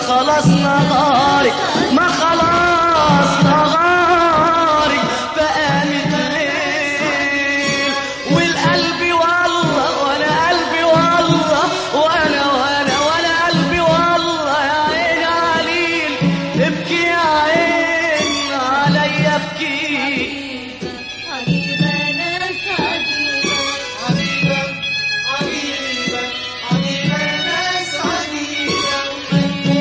خلاص نغارك ما خلاص نغارك فقامت ليه والقلب والله وانا قلبي والله وانا وانا وانا قلبي والله يا عين عليل ابكي يا عين عليا ابكي عجيبة ناس عجيبة عجيبة عجيبة عجيبة ناس عجيبة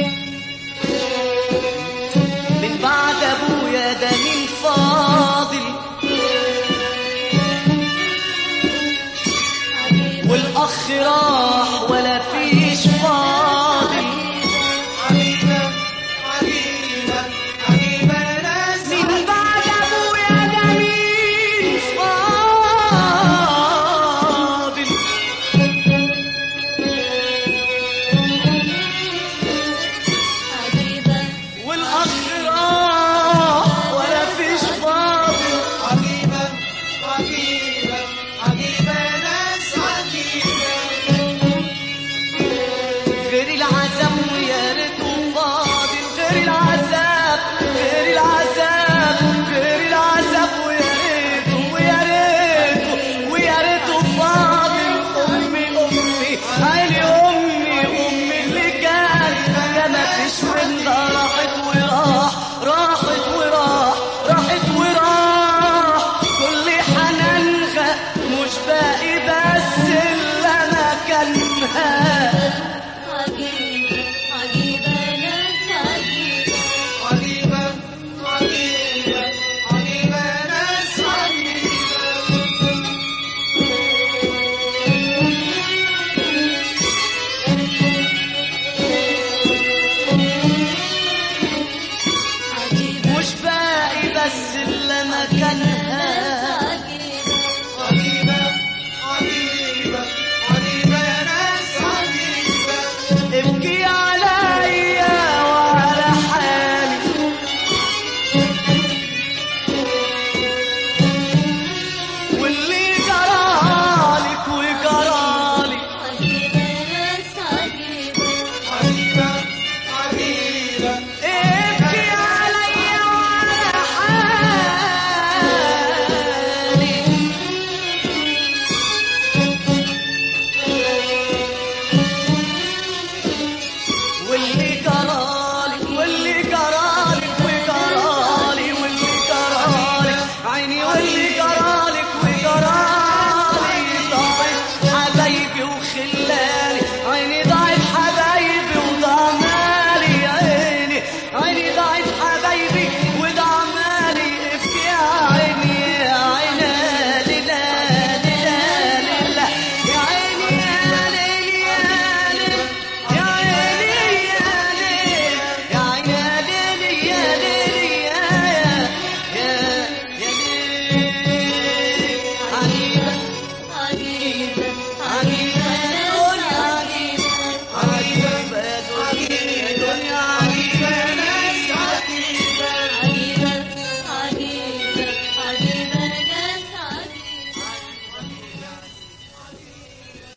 من بعد ابويا ده مين فاضل والاخ راح ولا فيش فاضل عجيبة عجيبة عجيبة ناس من بعد ابويا ده مين فاضل عجيبة والاخ راح ولا فيش فاضل عجيبة عجيبة عجيبة ناس عجيبة غير العذاب ويا ريته فاضل غير العذاب غير العذاب غير العذاب ويا ريته ويا ريته ويا ريته فاضل امي امي عيني امي امي اللي كانت ده ما فيش منها راحت وراح راحت وراح راحت وراح كل حنانها مش باقي بس الا مكانها عجيبة عجيبة ناس عجيبة عجيبة عجيبة عجيبة ناس عجيبة عجيبة مش باقي بس الا مكانها